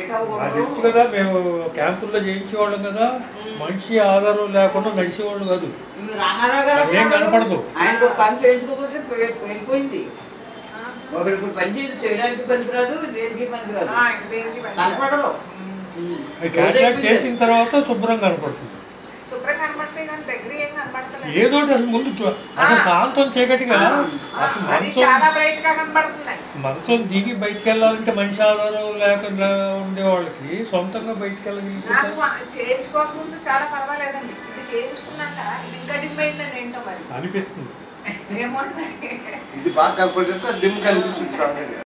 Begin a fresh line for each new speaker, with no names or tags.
Late
నాకు తెలుసు
అవ్వకూడదు
కదా మేము క్యాంపుల్లో చేయించేవాళ్ళం కదా మనిషి ఆధారం లేకుండా నడిచేవాళ్ళు కాదు
ఇవి రామారావు గారు
అదేం కనపడదు.
ఆయనకు ఒక పని చేయించుకోకపోతే పోయి- వెళ్ళిపోయింది ఒకడు ఇప్పుడు పని చేసి చేయడానికి పనికిరాదు దేనికి పనికిరాదు
ఆ, ఇంక దేనికి పని చేయదు.
కనపడదు
అది కాంట్రాక్ట్ చేసిన తర్వాత శుభ్రం కనపడుతుంది
శుభ్రం కనపడతాయి కానీ దగ్గర ఏం కనపడతలేదు
ఏదో ఒకటి అసలు ముందు చూ- అసలు సాయంత్రం చీకటిగా అసలు
అది
మంచం
చాలా బ్రైట్ గా కనపడుతున్నాయి
మంచం దిగి బయటికి వెళ్ళాలంటే మనిషి ఆధారం లేకుండా ఉండే వాళ్ళకి సొంతంగా బయటికి
నాకు
వెళ్ళగలిగితే
చేయించుకోకముందు చాలా పర్వాలేదండి ఇది చేయించుకున్నాక ఇది ఇంకా డిమ్ అయిందండి ఏంటో మరి
అనిపిస్తుంది
ఏమో మరి.
ఇది బాగా కనపడితే దిమ్ కనిపించింది సాధారణంగా